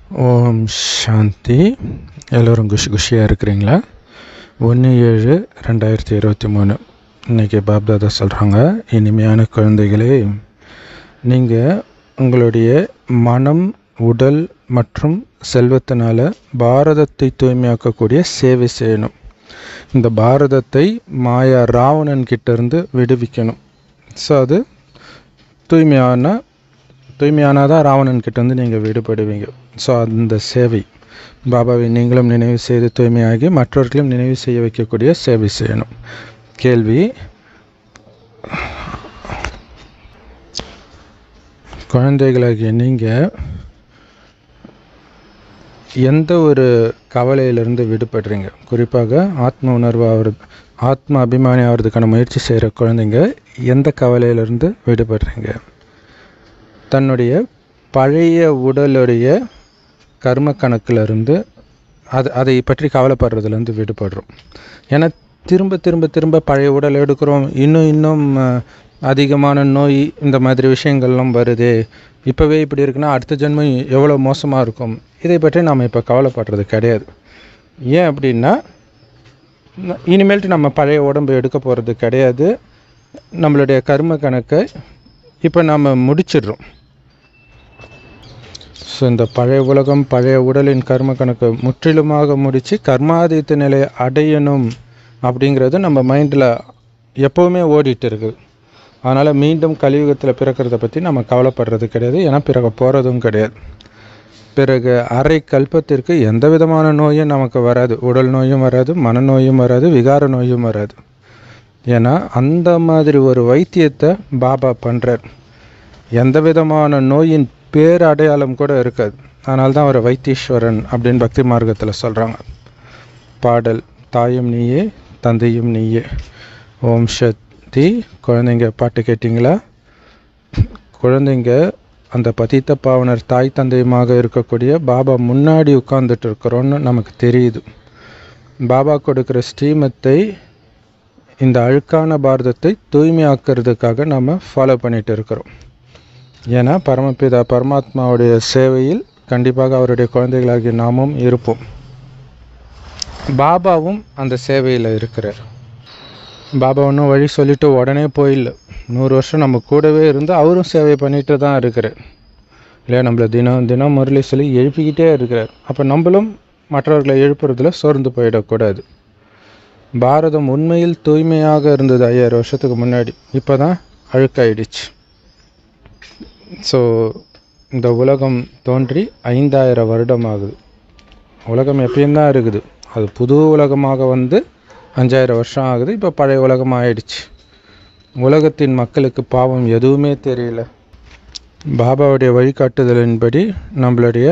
ஓம் சாந்தி எல்லோரும் குஷி குஷியாக இருக்கிறீங்களா ஒன்று ஏழு ரெண்டாயிரத்தி இருபத்தி மூணு இன்றைக்கி பாப்தாதா சொல்கிறாங்க இனிமையான குழந்தைகளே நீங்கள் உங்களுடைய மனம் உடல் மற்றும் செல்வத்தினால் பாரதத்தை தூய்மையாக்கக்கூடிய சேவை செய்யணும் இந்த பாரதத்தை மாயா ராவணன் கிட்டேருந்து விடுவிக்கணும் ஸோ அது தூய்மையான தூய்மையானதாக ராவணன் கிட்டேருந்து நீங்கள் விடுபடுவீங்க ஸோ அந்த சேவை பாபாவை நீங்களும் நினைவு செய்து தூய்மையாகி மற்றவர்களையும் நினைவு செய்ய வைக்கக்கூடிய சேவை செய்யணும் கேள்வி குழந்தைகளாகிய நீங்கள் எந்த ஒரு கவலையிலிருந்து விடுபடுறீங்க குறிப்பாக ஆத்ம உணர்வு ஆகிறது ஆத்ம அபிமானி ஆகிறதுக்கான முயற்சி செய்கிற குழந்தைங்க எந்த கவலையிலிருந்து விடுபடுறீங்க தன்னுடைய பழைய உடலுடைய கர்ம கணக்கிலிருந்து அது அதை பற்றி கவலைப்படுறதுலேருந்து விடுபடுறோம் ஏன்னா திரும்ப திரும்ப திரும்ப பழைய உடல் எடுக்கிறோம் இன்னும் இன்னும் அஹ், அதிகமான நோய் இந்த மாதிரி விஷயங்கள்லாம் வருது இப்போவே இப்படி இருக்குன்னா அடுத்த ஜென்மம் எவ்வளோ மோசமாக இருக்கும் இதை பற்றி நாம் இப்போ கவலைப்படுறது கிடையாது ஏன் அப்படின்னா ந- இனிமேல்ட்டு நம்ம பழைய உடம்பு எடுக்க போகிறது கிடையாது நம்மளுடைய கர்ம கணக்கை இப்போ நம்ம முடிச்சிடுறோம் ஸோ இந்த பழைய உலகம் பழைய உடலின் கர்ம கணக்கை முற்றிலுமாக முடித்து கர்மாதீத்த நிலையை அடையணும் அப்படிங்கிறது நம்ம மைண்டில் எப்போவுமே ஓடிட்டு இருக்குது அதனால் மீண்டும் கலியுகத்தில் பிறக்கிறத பற்றி நம்ம கவலைப்படுறது கிடையாது ஏன்னா பிறகு போகிறதும் கிடையாது பிறகு அரை கல்பத்திற்கு எந்த விதமான நோயும் நமக்கு வராது உடல் நோயும் வராது மனநோயும் வராது விகார நோயும் வராது ஏன்னா அந்த மாதிரி ஒரு வைத்தியத்தை பாபா பண்ணுறார் எந்த விதமான நோயின் பேர் அடையாளம் கூட இருக்காது அதனால தான் அவர் வைத்தீஸ்வரன் அப்படின்னு பக்தி மார்க்கத்தில் சொல்கிறாங்க பாடல் தாயும் நீயே தந்தையும் நீயே ஓம் சக்தி குழந்தைங்க பாட்டு கேட்டிங்களா குழந்தைங்க அந்த பதித்த பாவனர் தாய் தந்தையுமாக இருக்கக்கூடிய பாபா முன்னாடி உட்கார்ந்துட்டு இருக்கிறோன்னு நமக்கு தெரியுது பாபா கொடுக்குற ஸ்ரீமத்தை இந்த அழுக்கான பாரதத்தை தூய்மையாக்கிறதுக்காக நம்ம ஃபாலோ பண்ணிட்டு இருக்கிறோம் ஏன்னா பரமபிதா பரமாத்மாவுடைய சேவையில் கண்டிப்பாக அவருடைய குழந்தைகளாகிய நாமும் இருப்போம் பாபாவும் அந்த சேவையில் இருக்கிறார் பாபா ஒன்றும் வழி சொல்லிட்டு உடனே போயில்ல நூறு வருஷம் நம்ம கூடவே இருந்து அவரும் சேவை பண்ணிட்டு தான் இருக்கிறார் இல்லையா நம்மளை தினம் தினம் முரளி சொல்லி எழுப்பிக்கிட்டே இருக்கிறார் அப்போ நம்மளும் மற்றவர்களை எழுப்புறதுல சோர்ந்து போயிடக்கூடாது பாரதம் உண்மையில் தூய்மையாக இருந்தது ஐயாயிரம் வருஷத்துக்கு முன்னாடி இப்போ தான் அழுக்காயிடுச்சு ஸோ இந்த உலகம் தோன்றி ஐந்தாயிரம் வருடம் ஆகுது உலகம் எப்பயும் தான் இருக்குது அது புது உலகமாக வந்து அஞ்சாயிரம் வருஷம் ஆகுது இப்போ பழைய உலகம் ஆயிடுச்சு உலகத்தின் மக்களுக்கு பாவம் எதுவுமே தெரியல பாபாவுடைய வழிகாட்டுதலின்படி நம்மளுடைய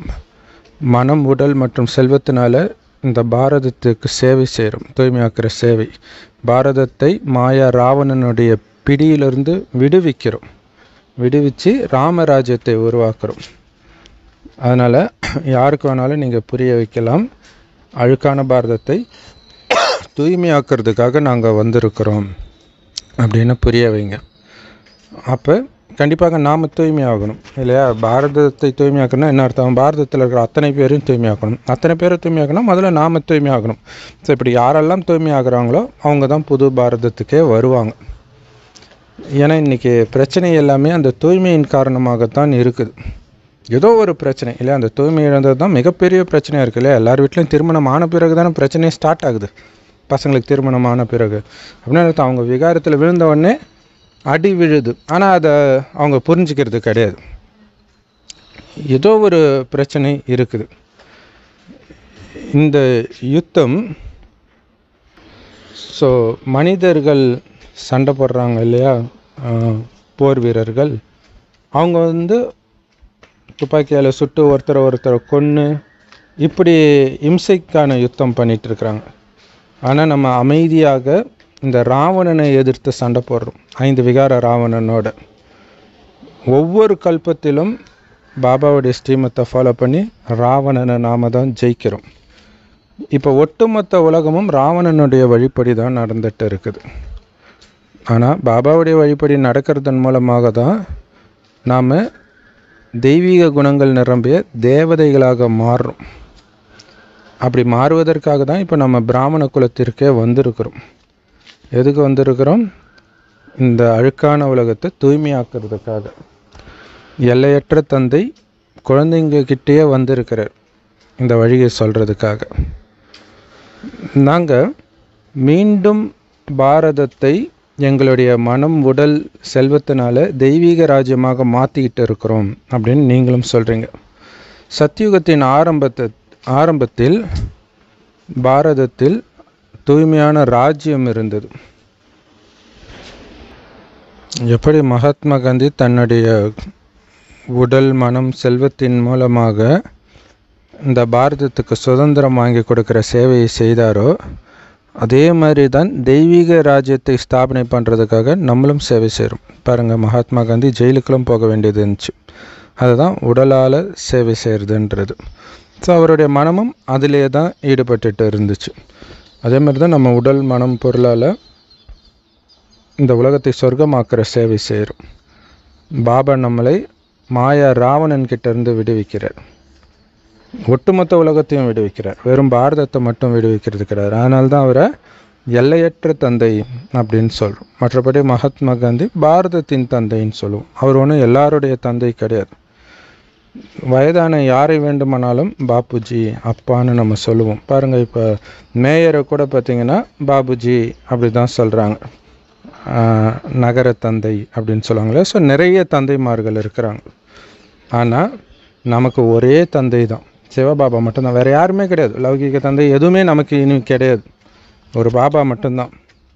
மனம் உடல் மற்றும் செல்வத்தினால இந்த பாரதத்துக்கு சேவை செய்கிறோம் தூய்மையாக்குற சேவை பாரதத்தை மாயா ராவணனுடைய பிடியிலிருந்து விடுவிக்கிறோம் விடுவிச்சு ராமராஜ்யத்தை உருவாக்குறோம் அதனால் யாருக்கு வேணாலும் நீங்கள் புரிய வைக்கலாம் அழுக்கான பாரதத்தை தூய்மையாக்குறதுக்காக நாங்கள் வந்திருக்கிறோம் அப்படின்னு புரிய வைங்க அப்போ கண்டிப்பாக நாம் தூய்மையாகணும் இல்லையா பாரதத்தை தூய்மையாக்கணும்னா என்ன அர்த்தம் பாரதத்தில் இருக்கிற அத்தனை பேரையும் தூய்மையாக்கணும் அத்தனை பேரை தூய்மையாக்கணும் முதல்ல நாம் தூய்மையாகணும் ஸோ இப்படி யாரெல்லாம் தூய்மையாகிறாங்களோ அவங்க தான் புது பாரதத்துக்கே வருவாங்க ஏன்னா இன்றைக்கி பிரச்சனை எல்லாமே அந்த தூய்மையின் காரணமாகத்தான் இருக்குது ஏதோ ஒரு பிரச்சனை இல்லையா அந்த தூய்மை இழந்தது தான் மிகப்பெரிய பிரச்சனையாக இருக்குது இல்லையா எல்லார் வீட்லையும் திருமணம் ஆன பிறகு தானே பிரச்சனையே ஸ்டார்ட் ஆகுது பசங்களுக்கு திருமணம் ஆன பிறகு அப்படின்னு அர்த்தம் அவங்க விகாரத்தில் விழுந்த உடனே அடி விழுது ஆனால் அதை அவங்க புரிஞ்சுக்கிறது கிடையாது ஏதோ ஒரு பிரச்சனை இருக்குது இந்த யுத்தம் ஸோ மனிதர்கள் சண்டை போடுறாங்க இல்லையா ஆஹ், போர் வீரர்கள் அவங்க வந்து துப்பாக்கியால் சுட்டு ஒருத்தரை ஒருத்தரை கொன்று இப்படி இம்சைக்கான யுத்தம் பண்ணிட்டு இருக்கிறாங்க ஆனால் நம்ம அமைதியாக இந்த ராவணனை எதிர்த்து சண்டை போடுறோம் ஐந்து விகார ராவணனோட ஒவ்வொரு கல்பத்திலும் பாபாவுடைய ஸ்ரீமத்தை ஃபாலோ பண்ணி ராவணனை நாம தான் ஜெயிக்கிறோம் இப்போ ஒட்டுமொத்த உலகமும் ராவணனுடைய வழிப்படி தான் நடந்துட்டு இருக்குது ஆனால் பாபாவுடைய வழிப்படி நடக்கிறதன் மூலமாக தான் நாம் தெய்வீக குணங்கள் நிரம்பிய தேவதைகளாக மாறுறோம் அப்படி மாறுவதற்காக தான் இப்போ நம்ம பிராமண குலத்திற்கே வந்திருக்கிறோம் எதுக்கு வந்திருக்கிறோம் இந்த அழுக்கான உலகத்தை தூய்மையாக்குறதுக்காக எல்லையற்ற தந்தை குழந்தைங்க கிட்டேயே வந்திருக்கிறார் இந்த வழியை சொல்கிறதுக்காக நாங்கள் மீண்டும் பாரதத்தை எங்களுடைய மனம் உடல் செல்வத்தினால தெய்வீக ராஜ்யமாக மாற்றிக்கிட்டு இருக்கிறோம் அப்படின்னு நீங்களும் சொல்கிறீங்க சத்தியுகத்தின் ஆரம்பத்தை ஆரம்பத்தில் பாரதத்தில் தூய்மையான ராஜ்யம் இருந்தது எப்படி மகாத்மா காந்தி தன்னுடைய உடல் மனம் செல்வத்தின் மூலமாக இந்த பாரதத்துக்கு சுதந்திரம் வாங்கி கொடுக்குற சேவையை செய்தாரோ அதே மாதிரி தான் தெய்வீக ராஜ்யத்தை ஸ்தாபனை பண்ணுறதுக்காக நம்மளும் சேவை செய்கிறோம் பாருங்கள் மகாத்மா காந்தி ஜெயிலுக்கெல்லாம் போக வேண்டியது இருந்துச்சு அதுதான் உடலால் சேவை செய்கிறதுன்றது ஸோ அவருடைய மனமும் அதிலே தான் ஈடுபட்டுட்டு இருந்துச்சு அதே மாதிரி தான் நம்ம உடல் மனம் பொருளால் இந்த உலகத்தை சொர்க்கமாக்குற சேவை செய்கிறோம் பாபா நம்மளை மாயா ராவணன் கிட்ட இருந்து விடுவிக்கிறார் ஒட்டுமொத்த உலகத்தையும் விடுவிக்கிறார் வெறும் பாரதத்தை மட்டும் விடுவிக்கிறது கிடையாது அதனால தான் அவரை எல்லையற்ற தந்தை அப்படின்னு சொல்கிறோம் மற்றபடி மகாத்மா காந்தி பாரதத்தின் தந்தைன்னு சொல்லுவோம் அவர் ஒன்றும் எல்லாருடைய தந்தை கிடையாது வயதான யாரை வேண்டுமானாலும் பாப்புஜி அப்பான்னு நம்ம சொல்லுவோம் பாருங்கள் இப்போ மேயரை கூட பார்த்தீங்கன்னா பாபுஜி அப்படி தான் சொல்கிறாங்க நகர தந்தை அப்படின்னு சொல்லுவாங்களே ஸோ நிறைய தந்தைமார்கள் இருக்கிறாங்க ஆனால் நமக்கு ஒரே தந்தை தான் சிவபாபா மட்டும்தான் வேறு யாருமே கிடையாது லௌகிக தந்தை எதுவுமே நமக்கு இனி கிடையாது ஒரு பாபா மட்டும்தான்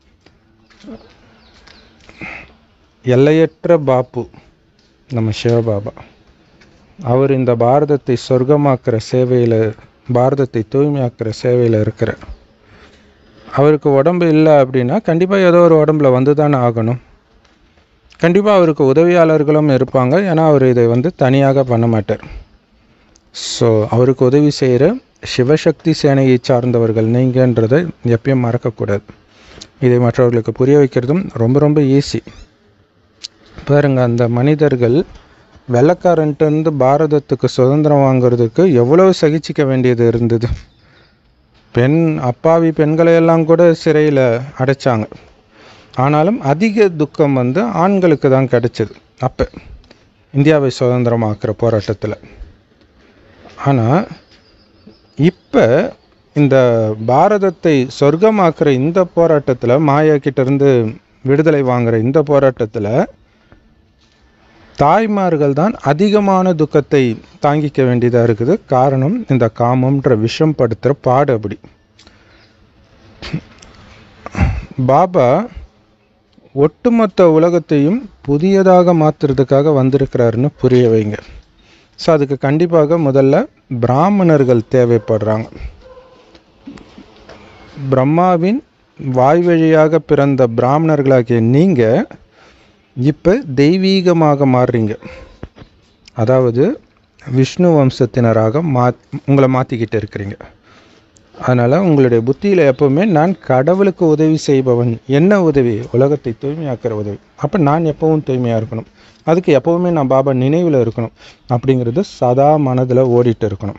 எல்லையற்ற பாப்பு நம்ம சிவபாபா அவர் இந்த பாரதத்தை சொர்க்கமாக்குற சேவையில் பாரதத்தை தூய்மையாக்குற சேவையில் இருக்கிறார் அவருக்கு உடம்பு இல்லை அப்படின்னா கண்டிப்பாக ஏதோ ஒரு உடம்புல வந்து தானே ஆகணும் கண்டிப்பாக அவருக்கு உதவியாளர்களும் இருப்பாங்க ஏன்னா அவர் இதை வந்து தனியாக பண்ண மாட்டார் ஸோ அவருக்கு உதவி செய்கிற சிவசக்தி சேனையை சார்ந்தவர்கள் நீங்கன்றதை எப்பயும் மறக்கக்கூடாது இதை மற்றவர்களுக்கு புரிய வைக்கிறதும் ரொம்ப ரொம்ப ஈஸி பாருங்க அந்த மனிதர்கள் வெள்ளக்காரன்ட்டு பாரதத்துக்கு சுதந்திரம் வாங்குறதுக்கு எவ்வளவு சகிச்சிக்க வேண்டியது இருந்தது பெண் அப்பாவி பெண்களை எல்லாம் கூட சிறையில் அடைச்சாங்க ஆனாலும் அதிக துக்கம் வந்து ஆண்களுக்கு தான் கிடைச்சது அப்போ இந்தியாவை சுதந்திரமாக்குற போராட்டத்தில் ஆனால் இப்போ இந்த பாரதத்தை சொர்க்கமாக்குற இந்த போராட்டத்தில் மாயா கிட்டேருந்து விடுதலை வாங்குற இந்த போராட்டத்தில் தாய்மார்கள் தான் அதிகமான துக்கத்தை தாங்கிக்க வேண்டியதாக இருக்குது காரணம் இந்த காமம்ன்ற விஷம் படுத்துகிற பாடு அப்படி பாபா ஒட்டுமொத்த உலகத்தையும் புதியதாக மாற்றுறதுக்காக வந்திருக்கிறாருன்னு புரிய வைங்க ஸோ அதுக்கு கண்டிப்பாக முதல்ல பிராமணர்கள் தேவைப்படுறாங்க பிரம்மாவின் வாய் வழியாக பிறந்த பிராமணர்களாகிய நீங்கள் இப்போ தெய்வீகமாக மாறுறீங்க அதாவது விஷ்ணு வம்சத்தினராக மா உங்களை மாற்றிக்கிட்டு இருக்கிறீங்க அதனால் உங்களுடைய புத்தியில் எப்போவுமே நான் கடவுளுக்கு உதவி செய்பவன் என்ன உதவி உலகத்தை தூய்மையாக்குற உதவி அப்போ நான் எப்பவும் தூய்மையாக இருக்கணும் அதுக்கு எப்போவுமே நான் பாபா நினைவில் இருக்கணும் அப்படிங்கிறது சதா மனதில் ஓடிட்டு இருக்கணும்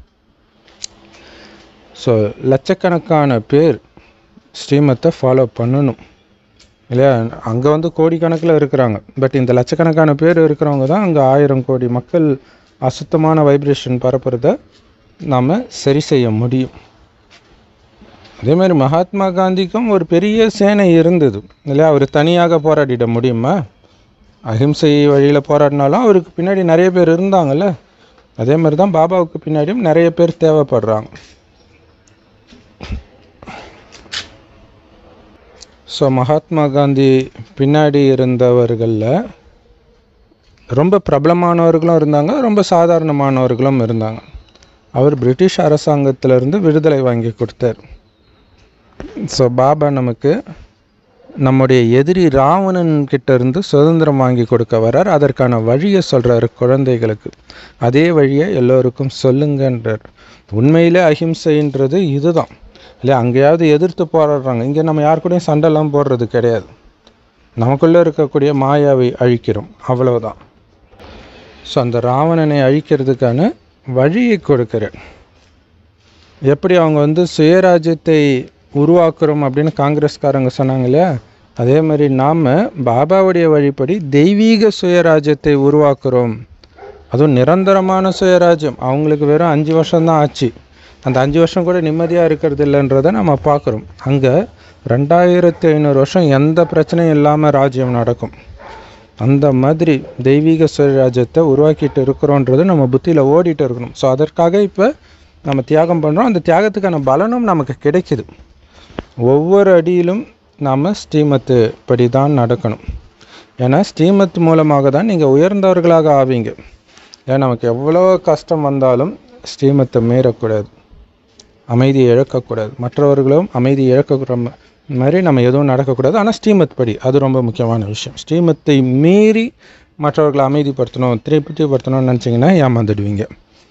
ஸோ லட்சக்கணக்கான பேர் ஸ்ரீமத்தை ஃபாலோ பண்ணணும் இல்லையா அங்கே வந்து கோடிக்கணக்கில் இருக்கிறாங்க பட் இந்த லட்சக்கணக்கான பேர் இருக்கிறவங்க தான் அங்கே ஆயிரம் கோடி மக்கள் அசுத்தமான வைப்ரேஷன் பரப்புறத நாம் சரி செய்ய முடியும் அதே மாதிரி மகாத்மா காந்திக்கும் ஒரு பெரிய சேனை இருந்தது இல்லையா அவர் தனியாக போராடிட முடியுமா அஹிம்சை வழியில் போராடினாலும் அவருக்கு பின்னாடி நிறைய பேர் இருந்தாங்கல்ல அதே மாதிரி தான் பாபாவுக்கு பின்னாடியும் நிறைய பேர் தேவைப்படுறாங்க ஸோ மகாத்மா காந்தி பின்னாடி இருந்தவர்களில் ரொம்ப பிரபலமானவர்களும் இருந்தாங்க ரொம்ப சாதாரணமானவர்களும் இருந்தாங்க அவர் பிரிட்டிஷ் அரசாங்கத்திலிருந்து விடுதலை வாங்கி கொடுத்தார் ஸோ பாபா நமக்கு நம்முடைய எதிரி ராவணன் கிட்ட இருந்து சுதந்திரம் வாங்கி கொடுக்க வர்றார் அதற்கான வழியை சொல்கிறாரு குழந்தைகளுக்கு அதே வழியை எல்லோருக்கும் சொல்லுங்கன்றார் உண்மையிலே அஹிம்சைன்றது இதுதான் இல்லை அங்கேயாவது எதிர்த்து போராடுறாங்க இங்கே நம்ம யார் கூடயும் சண்டைலாம் போடுறது கிடையாது நமக்குள்ளே இருக்கக்கூடிய மாயாவை அழிக்கிறோம் அவ்வளவுதான் ஸோ அந்த ராவணனை அழிக்கிறதுக்கான வழியை கொடுக்குறார் எப்படி அவங்க வந்து சுயராஜ்யத்தை உருவாக்குறோம் அப்படின்னு காங்கிரஸ்காரங்க சொன்னாங்க இல்லையா அதே மாதிரி நாம் பாபாவுடைய வழிப்படி தெய்வீக சுயராஜ்யத்தை உருவாக்குறோம் அதுவும் நிரந்தரமான சுயராஜ்யம் அவங்களுக்கு வெறும் அஞ்சு வருஷம்தான் ஆச்சு அந்த அஞ்சு வருஷம் கூட நிம்மதியாக இருக்கிறது இல்லைன்றதை நம்ம பார்க்குறோம் அங்கே ரெண்டாயிரத்தி ஐநூறு வருஷம் எந்த பிரச்சனையும் இல்லாமல் ராஜ்யம் நடக்கும் அந்த மாதிரி தெய்வீக சுயராஜ்யத்தை உருவாக்கிட்டு இருக்கிறோன்றது நம்ம புத்தியில் ஓடிட்டு இருக்கணும் ஸோ அதற்காக இப்போ நம்ம தியாகம் பண்ணுறோம் அந்த தியாகத்துக்கான பலனும் நமக்கு கிடைக்குது ஒவ்வொரு அடியிலும் நாம் ஸ்ரீமத்து படி தான் நடக்கணும் ஏன்னா ஸ்ரீமத் மூலமாக தான் நீங்கள் உயர்ந்தவர்களாக ஆவீங்க ஏன் நமக்கு எவ்வளோ கஷ்டம் வந்தாலும் ஸ்ரீமத்தை மீறக்கூடாது அமைதியை இழக்கக்கூடாது மற்றவர்களும் அமைதி இழக்கிற ம- மாதிரி நம்ம எதுவும் நடக்கக்கூடாது ஆனால் ஸ்ரீமத் படி அது ரொம்ப முக்கியமான விஷயம் ஸ்ரீமத்தை மீறி மற்றவர்களை அமைதிப்படுத்தணும் திருப்திப்படுத்தணும்னு நினச்சிங்கன்னா ஏமாந்துடுவீங்க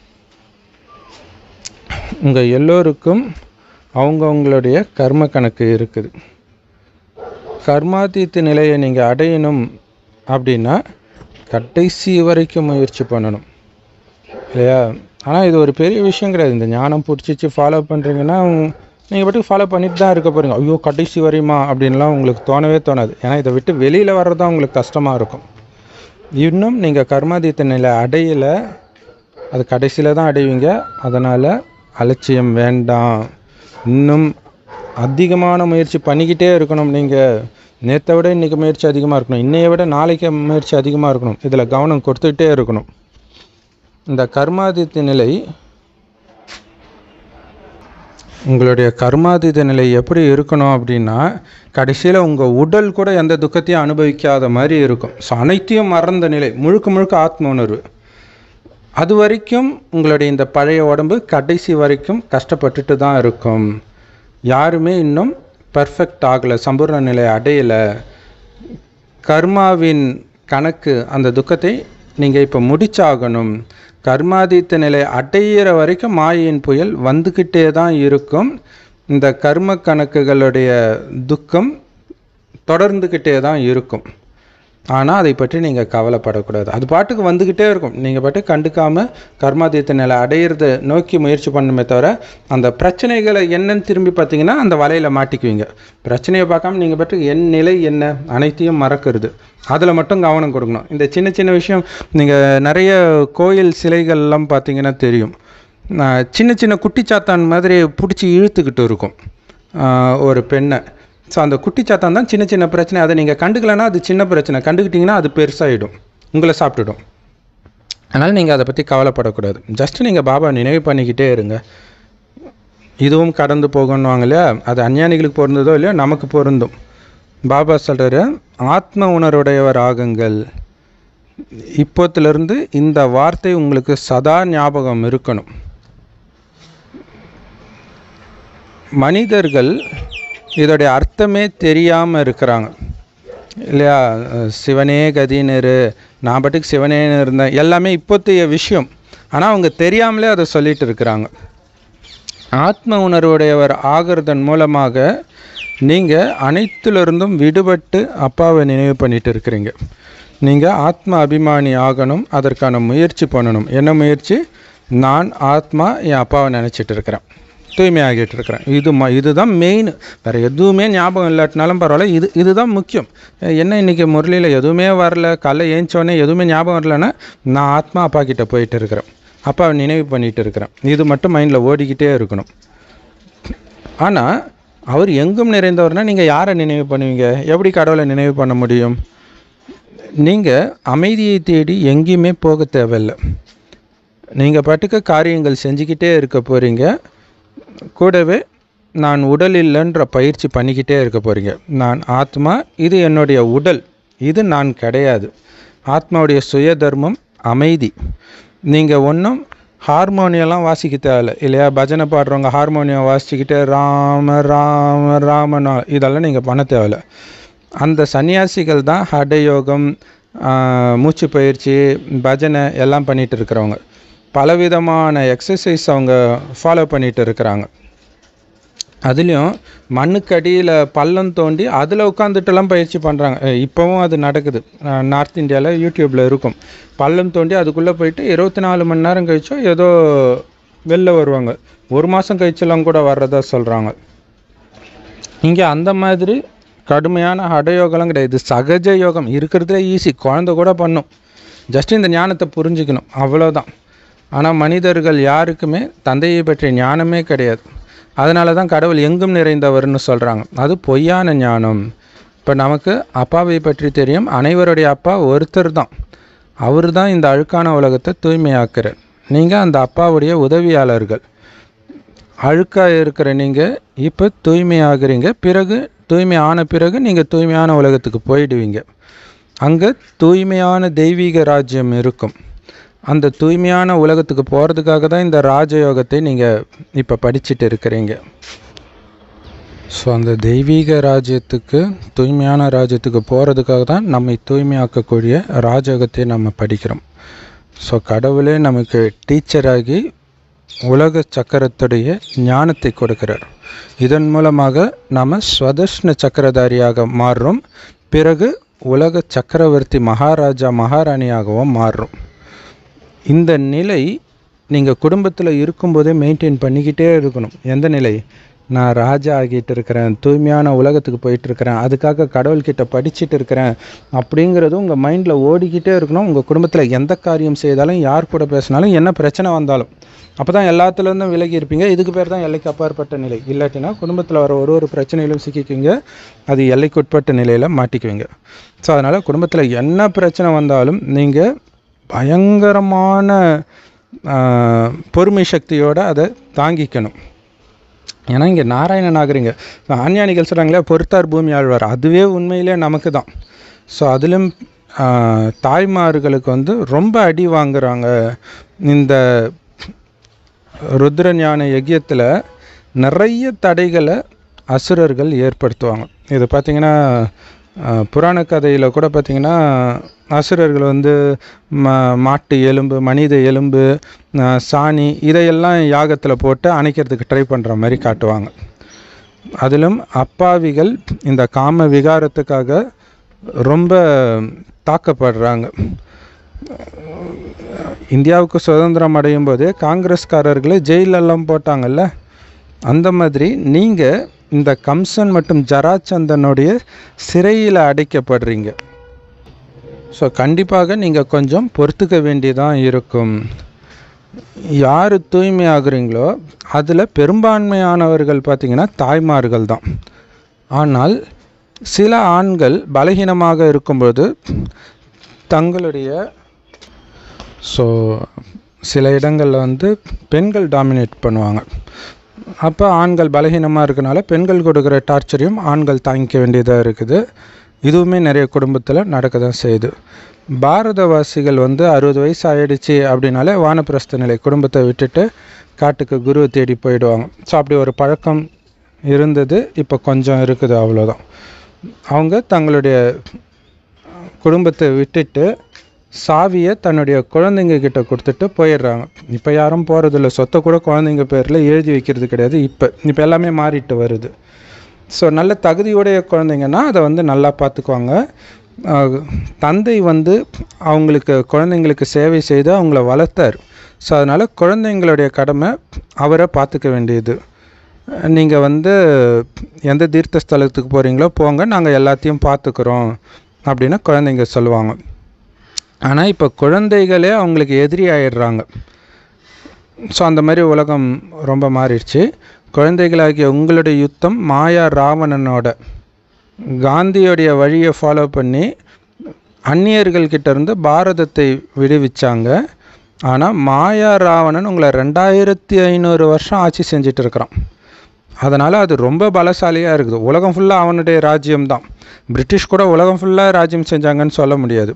உங்கள் எல்லோருக்கும் அவங்கவுங்களுடைய கர்ம கணக்கு இருக்குது கர்மாதீத்த நிலையை நீங்கள் அடையணும் அப்படின்னா கடைசி வரைக்கும் முயற்சி பண்ணணும் இல்லையா ஆனால் இது ஒரு பெரிய விஷயம் கிடையாது இந்த ஞானம் பிடிச்சிச்சு ஃபாலோ பண்ணுறீங்கன்னா நீங்கள் பாட்டுக்கு ஃபாலோ பண்ணிட்டு தான் இருக்க போகிறீங்க ஐயோ கடைசி வரையுமா அப்படின்லாம் உங்களுக்கு தோணவே தோணாது ஏன்னா இதை விட்டு வெளியில் வர்றது தான் உங்களுக்கு கஷ்டமாக இருக்கும் இன்னும் நீங்கள் கர்மாதீத்த நிலை அடையலை அது கடைசியில் தான் அடைவீங்க அதனால் அலட்சியம் வேண்டாம் இன்னும் அதிகமான முயற்சி பண்ணிக்கிட்டே இருக்கணும் நீங்கள் நேற்றை விட இன்றைக்கி முயற்சி அதிகமாக இருக்கணும் இன்னையை விட நாளைக்கு முயற்சி அதிகமாக இருக்கணும் இதில் கவனம் கொடுத்துக்கிட்டே இருக்கணும் இந்த கர்மாதித்த நிலை உங்களுடைய கர்மாதீத நிலை எப்படி இருக்கணும் அப்படின்னா கடைசியில் உங்கள் உடல் கூட எந்த துக்கத்தையும் அனுபவிக்காத மாதிரி இருக்கும் ஸோ அனைத்தையும் மறந்த நிலை முழுக்க முழுக்க ஆத்ம உணர்வு அது வரைக்கும் உங்களுடைய இந்த பழைய உடம்பு கடைசி வரைக்கும் கஷ்டப்பட்டுட்டு தான் இருக்கும் யாருமே இன்னும் பர்ஃபெக்ட் ஆகலை சம்பூர்ண நிலை அடையலை கர்மாவின் கணக்கு அந்த துக்கத்தை நீங்கள் இப்போ முடிச்சாகணும் கர்மாதீத்த நிலை அடையிற வரைக்கும் மாயையின் புயல் வந்துக்கிட்டே தான் இருக்கும் இந்த கர்ம கணக்குகளுடைய துக்கம் தொடர்ந்துக்கிட்டே தான் இருக்கும் ஆனால் அதை பற்றி நீங்கள் கவலைப்படக்கூடாது அது பாட்டுக்கு வந்துக்கிட்டே இருக்கும் நீங்கள் பாட்டுக்கு கண்டுக்காமல் கர்மாதீத்த நிலை அடையிறத நோக்கி முயற்சி பண்ணுமே தவிர அந்த பிரச்சனைகளை என்னன்னு திரும்பி பார்த்தீங்கன்னா அந்த வலையில் மாட்டிக்குவீங்க பிரச்சனையை பார்க்காம நீங்கள் பாட்டுக்கு என் நிலை என்ன அனைத்தையும் மறக்கிறது அதில் மட்டும் கவனம் கொடுக்கணும் இந்த சின்ன சின்ன விஷயம் நீங்கள் நிறைய கோயில் சிலைகள்லாம் பார்த்தீங்கன்னா தெரியும் ஆஹ் சின்ன சின்ன குட்டிச்சாத்தான் மாதிரி பிடிச்சி இழுத்துக்கிட்டு இருக்கும் ஆஹ் ஒரு பெண்ணை ஸோ அந்த குட்டிச்சாத்தான் தான் சின்ன சின்ன பிரச்சனை அதை நீங்கள் கண்டுக்கலைன்னா அது சின்ன பிரச்சனை கண்டுக்கிட்டிங்கன்னா அது பெருசாகிடும் உங்களை சாப்பிட்டுடும் அதனால் நீங்கள் அதை பற்றி கவலைப்படக்கூடாது ஜஸ்ட் நீங்கள் பாபா நினைவு பண்ணிக்கிட்டே இருங்க இதுவும் கடந்து போகணுவாங்க இல்லையா அது அஞ்ஞானிகளுக்கு பொருந்ததோ இல்லையோ நமக்கு பொருந்தும் பாபா சொல்கிறாரு ஆத்ம உணர்வுடையவர் ஆகுங்கள் இப்போத்திலிருந்து இந்த வார்த்தை உங்களுக்கு சதா ஞாபகம் இருக்கணும் மனிதர்கள் இதோடைய அர்த்தமே தெரியாமல் இருக்கிறாங்க இல்லையா அஹ் சிவனே கதின்னு இரு நான் பாட்டுக்கு சிவனேன்னு இருந்தேன் எல்லாமே இப்போத்தைய விஷயம் ஆனால் அவங்க தெரியாமலே அதை சொல்லிட்டு இருக்கிறாங்க ஆத்ம உணர்வுடையவர் ஆகிறதன் மூலமாக நீங்கள் அனைத்திலிருந்தும் விடுபட்டு அப்பாவை நினைவு பண்ணிட்டு இருக்கிறீங்க நீங்கள் ஆத்ம அபிமானி ஆகணும் அதற்கான முயற்சி பண்ணணும் என்ன முயற்சி நான் ஆத்மா என் அப்பாவை நினச்சிட்டு இருக்கிறேன் தூய்மையாகிட்டு இருக்கிறேன் இது ம இதுதான் மெயின் வேறு எதுவுமே ஞாபகம் இல்லாட்டினாலும் பரவாயில்ல இது இதுதான் முக்கியம் என்ன இன்றைக்கி முரளியில் எதுவுமே வரல காலைல ஏஞ்சோடனே எதுவுமே ஞாபகம் வரலன்னா நான் ஆத்மா அப்பா கிட்ட போயிட்டு இருக்கிறேன் அப்பாவை நினைவு பண்ணிட்டு இருக்கிறேன் இது மட்டும் மைண்டில் ஓடிக்கிட்டே இருக்கணும் ஆனால் அவர் எங்கும் நிறைந்தவர்னா நீங்கள் யாரை நினைவு பண்ணுவீங்க எப்படி கடவுளை நினைவு பண்ண முடியும் நீங்கள் அமைதியை தேடி எங்கேயுமே போக தேவையில்லை நீங்கள் பாட்டுக்கு காரியங்கள் செஞ்சுக்கிட்டே இருக்க போகிறீங்க கூடவே நான் உடல் இல்லைன்ற பயிற்சி பண்ணிக்கிட்டே இருக்க போகிறீங்க நான் ஆத்மா இது என்னுடைய உடல் இது நான் கிடையாது ஆத்மாவுடைய சுய தர்மம் அமைதி நீங்கள் ஒன்றும் ஹார்மோனியெல்லாம் வாசிக்க தேவையில்ல இல்லையா பஜனை பாடுறவங்க ஹார்மோனியம் வாசிச்சுக்கிட்டே ராம ராம ராமனா இதெல்லாம் நீங்கள் பண்ண தேவையில்ல அந்த சன்னியாசிகள் தான் ஹடயோகம் ஆஹ், மூச்சு பயிற்சி பஜனை எல்லாம் பண்ணிட்டு இருக்கிறவங்க பலவிதமான எக்ஸசைஸ் அவங்க ஃபாலோ பண்ணிட்டு இருக்கிறாங்க அதுலேயும் மண்ணுக்கு அடியில் பள்ளம் தோண்டி அதில் உட்காந்துட்டுலாம் பயிற்சி பண்ணுறாங்க இப்போவும் அது நடக்குது அஹ் நார்த் இந்தியாவில் யூடியூப்பில் இருக்கும் பள்ளம் தோண்டி அதுக்குள்ளே போயிட்டு இருபத்தி நாலு மணி நேரம் கழிச்சோ ஏதோ வெளில வருவாங்க ஒரு மாதம் கழிச்செல்லாம் கூட வர்றதா சொல்கிறாங்க இங்கே அந்த மாதிரி கடுமையான ஹடயோகம்லாம் கிடையாது இது சகஜ யோகம் இருக்கிறதுலே ஈஸி குழந்தை கூட பண்ணும் ஜஸ்ட் இந்த ஞானத்தை புரிஞ்சுக்கணும் அவ்வளோதான் ஆனால் மனிதர்கள் யாருக்குமே தந்தையை பற்றிய ஞானமே கிடையாது அதனால தான் கடவுள் எங்கும் நிறைந்தவர்னு சொல்கிறாங்க அது பொய்யான ஞானம் இப்போ நமக்கு அப்பாவை பற்றி தெரியும் அனைவருடைய அப்பா ஒருத்தர் தான் அவர் தான் இந்த அழுக்கான உலகத்தை தூய்மையாக்குறார் நீங்கள் அந்த அப்பாவுடைய உதவியாளர்கள் அழுக்காக இருக்கிற நீங்கள் இப்போ தூய்மையாகிறீங்க பிறகு தூய்மை ஆன பிறகு நீங்கள் தூய்மையான உலகத்துக்கு போயிடுவீங்க அங்கே தூய்மையான தெய்வீக ராஜ்யம் இருக்கும் அந்த தூய்மையான உலகத்துக்கு போகிறதுக்காக தான் இந்த ராஜயோகத்தை நீங்கள் இப்போ படிச்சுட்டு இருக்கிறீங்க ஸோ அந்த தெய்வீக ராஜ்யத்துக்கு தூய்மையான ராஜ்யத்துக்கு போகிறதுக்காக தான் நம்மை தூய்மையாக்கக்கூடிய ராஜயோகத்தை நம்ம படிக்கிறோம் ஸோ கடவுளே நமக்கு டீச்சராகி உலக சக்கரத்துடைய ஞானத்தை கொடுக்கிறார் இதன் மூலமாக நாம் ஸ்வதர்ஷ்ண சக்கரதாரியாக மாறுறோம் பிறகு உலக சக்கரவர்த்தி மகாராஜா மகாராணியாகவும் மாறுறோம் இந்த நிலை நீங்கள் குடும்பத்தில் இருக்கும்போதே மெயின்டைன் பண்ணிக்கிட்டே இருக்கணும் எந்த நிலை நான் ராஜா ஆகிட்டு இருக்கிறேன் தூய்மையான உலகத்துக்கு போயிட்டு இருக்கிறேன் அதுக்காக கடவுள்கிட்ட படிச்சுட்டு இருக்கிறேன் அப்படிங்கிறது உங்கள் மைண்டில் ஓடிக்கிட்டே இருக்கணும் உங்கள் குடும்பத்தில் எந்த காரியம் செய்தாலும் யார் கூட பேசினாலும் என்ன பிரச்சனை வந்தாலும் அப்போ தான் எல்லாத்துலேருந்தும் விலகி இருப்பீங்க இதுக்கு பேர் தான் எல்லைக்கு அப்பாற்பட்ட நிலை இல்லாட்டினா குடும்பத்தில் வர ஒரு ஒரு பிரச்சனையிலும் சிக்கிக்குவீங்க அது எல்லைக்குட்பட்ட நிலையில் மாட்டிக்குவீங்க ஸோ அதனால் குடும்பத்தில் என்ன பிரச்சனை வந்தாலும் நீங்கள் பயங்கரமான ஆஹ், பொறுமை சக்தியோடு அதை தாங்கிக்கணும் ஏன்னா இங்கே நாராயணன் ஆகுறீங்க ஆன்யானிகள் சொல்கிறாங்களே பொறுத்தார் பூமி ஆழ்வார் அதுவே உண்மையிலே நமக்கு தான் ஸோ அதிலும் ஆஹ், தாய்மார்களுக்கு வந்து ரொம்ப அடி வாங்குறாங்க இந்த ருத்ர ஞான யஜ்யத்தில் நிறைய தடைகளை அசுரர்கள் ஏற்படுத்துவாங்க இது பார்த்திங்கன்னா அஹ், புராண கதையில் கூட பார்த்திங்கன்னா அசுரர்கள் வந்து ம மாட்டு எலும்பு மனித எலும்பு அஹ், சாணி இதையெல்லாம் யாகத்தில் போட்டு அணைக்கிறதுக்கு ட்ரை பண்ணுற மாதிரி காட்டுவாங்க அதிலும் அப்பாவிகள் இந்த காம விகாரத்துக்காக ரொம்ப தாக்கப்படுறாங்க இந்தியாவுக்கு சுதந்திரம் அடையும் போது காங்கிரஸ்காரர்களை ஜெயிலெல்லாம் போட்டாங்கல்ல அந்த மாதிரி நீங்கள் இந்த கம்சன் மற்றும் ஜராச்சந்தனுடைய சிறையில் அடைக்கப்படுறீங்க ஸோ கண்டிப்பாக நீங்கள் கொஞ்சம் பொறுத்துக்க வேண்டியதாக இருக்கும் யார் தூய்மையாகிறீங்களோ அதில் பெரும்பான்மையானவர்கள் பார்த்திங்கன்னா தாய்மார்கள் தான் ஆனால் சில ஆண்கள் பலகீனமாக இருக்கும்போது தங்களுடைய ஸோ சில இடங்களில் வந்து பெண்கள் டாமினேட் பண்ணுவாங்க அப்போ ஆண்கள் பலகீனமாக இருக்கனால பெண்கள் கொடுக்குற டார்ச்சரையும் ஆண்கள் தாங்கிக்க வேண்டியதாக இருக்குது இதுவுமே நிறைய குடும்பத்தில் நடக்க தான் செய்யுது பாரதவாசிகள் வந்து அறுபது வயசு ஆயிடுச்சு அப்படின்னாலே வானப்பிரஸ்த நிலை குடும்பத்தை விட்டுட்டு காட்டுக்கு குருவை தேடி போயிடுவாங்க ஸோ அப்படி ஒரு பழக்கம் இருந்தது இப்போ கொஞ்சம் இருக்குது அவ்வளோதான் அவங்க தங்களுடைய குடும்பத்தை விட்டுட்டு சாவியை தன்னுடைய குழந்தைங்க கிட்ட கொடுத்துட்டு போயிடுறாங்க இப்போ யாரும் போகிறதில்ல சொத்தை கூட குழந்தைங்க பேரில் எழுதி வைக்கிறது கிடையாது இப்போ இப்போ எல்லாமே மாறிட்டு வருது ஸோ நல்ல தகுதியுடைய குழந்தைங்கன்னா அதை வந்து நல்லா பார்த்துக்குவாங்க ஆஹ் தந்தை வந்து அவங்களுக்கு குழந்தைங்களுக்கு சேவை செய்து அவங்கள வளர்த்தார் ஸோ அதனால் குழந்தைங்களுடைய கடமை அவரை பார்த்துக்க வேண்டியது நீங்கள் வந்து எந்த தீர்த்த ஸ்தலத்துக்கு போகிறீங்களோ போங்க நாங்கள் எல்லாத்தையும் பார்த்துக்குறோம் அப்படின்னு குழந்தைங்க சொல்லுவாங்க ஆனால் இப்போ குழந்தைகளே அவங்களுக்கு எதிரி ஆயிடுறாங்க ஸோ அந்த மாதிரி உலகம் ரொம்ப மாறிடுச்சு குழந்தைகளாகிய உங்களுடைய யுத்தம் மாயா ராவணனோட காந்தியோடைய வழியை ஃபாலோ பண்ணி அந்நியர்கள் கிட்ட இருந்து பாரதத்தை விடுவிச்சாங்க ஆனால் மாயா ராவணன் உங்களை ரெண்டாயிரத்தி ஐநூறு வருஷம் ஆட்சி செஞ்சுட்டு இருக்கிறான் அதனால் அது ரொம்ப பலசாலியாக இருக்குது உலகம் ஃபுல்லாக அவனுடைய ராஜ்யம்தான் பிரிட்டிஷ் கூட உலகம் ஃபுல்லாக ராஜ்யம் செஞ்சாங்கன்னு சொல்ல முடியாது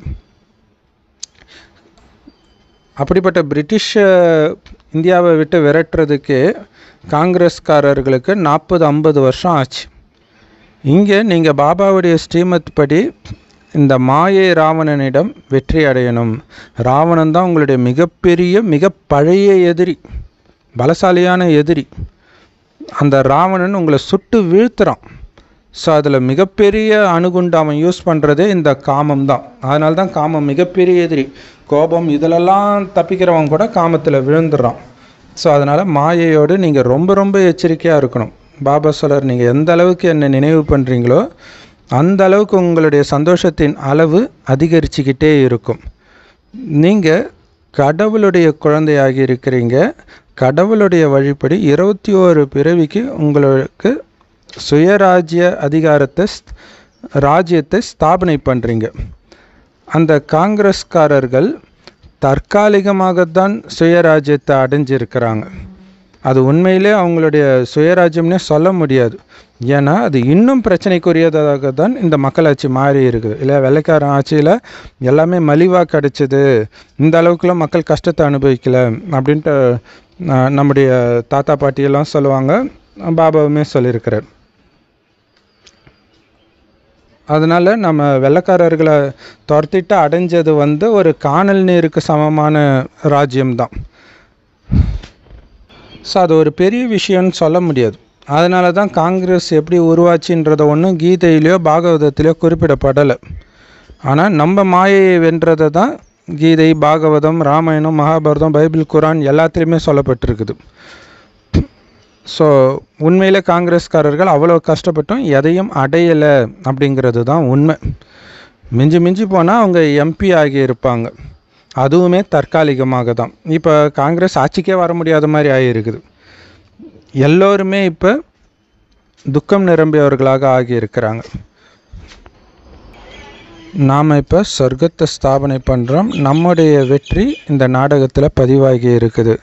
அப்படிப்பட்ட பிரிட்டிஷ் இந்தியாவை விட்டு விரட்டுறதுக்கு காங்கிரஸ்காரர்களுக்கு நாற்பது ஐம்பது வருஷம் ஆச்சு இங்கே நீங்கள் பாபாவுடைய ஸ்ரீமத் படி இந்த மாயை ராவணனிடம் வெற்றி அடையணும் ராவணன் தான் உங்களுடைய மிகப்பெரிய மிக பழைய எதிரி பலசாலியான எதிரி அந்த ராவணன் உங்களை சுட்டு வீழ்த்துறான் ஸோ அதில் மிகப்பெரிய அணுகுண்டு அவன் யூஸ் பண்ணுறதே இந்த காமம் தான் அதனால தான் காமம் மிகப்பெரிய எதிரி கோபம் இதிலெல்லாம் தப்பிக்கிறவன் கூட காமத்தில் விழுந்துடுறான் ஸோ அதனால் மாயையோடு நீங்கள் ரொம்ப ரொம்ப எச்சரிக்கையாக இருக்கணும் பாபா சொல்றார் நீங்கள் எந்த அளவுக்கு என்னை நினைவு பண்ணுறீங்களோ அந்த அளவுக்கு உங்களுடைய சந்தோஷத்தின் அளவு அதிகரிச்சுக்கிட்டே இருக்கும் நீங்கள் கடவுளுடைய குழந்தையாகி இருக்கிறீங்க கடவுளுடைய வழிப்படி இருபத்தி ஓரு பிறவிக்கு உங்களுக்கு சுயராஜ்ய அதிகாரத்தை ஸ்த்- ராஜ்யத்தை ஸ்தாபனை பண்ணுறீங்க அந்த காங்கிரஸ்காரர்கள் தற்காலிகமாகத்தான் சுயராஜ்யத்தை அடைஞ்சிருக்கிறாங்க அது உண்மையிலே அவங்களுடைய சுயராஜ்யம்னே சொல்ல முடியாது ஏன்னா அது இன்னும் பிரச்சனைக்குரியதாக தான் இந்த மக்களாட்சி மாறி இருக்குது இல்லை வெள்ளைக்காரன் ஆட்சியில் எல்லாமே மலிவாக கிடைச்சிது இந்த அளவுக்குலாம் மக்கள் கஷ்டத்தை அனுபவிக்கல அப்படின்ட்டு அஹ், நம்முடைய தாத்தா பாட்டியெல்லாம் சொல்லுவாங்க பாபாவுமே சொல்லியிருக்கிறார் அதனால் நம்ம வெள்ளைக்காரர்களை துரத்திட்டு அடைஞ்சது வந்து ஒரு காணல் நீருக்கு சமமான ராஜ்யம்தான் ஸோ அது ஒரு பெரிய விஷயம்னு சொல்ல முடியாது அதனால தான் காங்கிரஸ் எப்படி உருவாச்சுன்றத ஒன்றும் கீதையிலையோ பாகவதத்திலையோ குறிப்பிடப்படலை ஆனால் நம்ம மாயையை வென்றதை தான் கீதை பாகவதம் ராமாயணம் மகாபாரதம் பைபிள் குரான் எல்லாத்துலேயுமே சொல்லப்பட்டிருக்குது ஸோ உண்மையில் காங்கிரஸ்காரர்கள் அவ்வளோ கஷ்டப்பட்டும் எதையும் அடையலை அப்படிங்கிறது தான் உண்மை மிஞ்சி மிஞ்சி போனால் அவங்க எம்பி ஆகியிருப்பாங்க அதுவுமே தற்காலிகமாக தான் இப்போ காங்கிரஸ் ஆட்சிக்கே வர முடியாத மாதிரி ஆகியிருக்குது எல்லோருமே இப்போ துக்கம் நிரம்பியவர்களாக ஆகியிருக்கிறாங்க நாம் இப்போ சொர்க்கத்தை ஸ்தாபனை பண்ணுறோம் நம்முடைய வெற்றி இந்த நாடகத்தில் பதிவாகி இருக்குது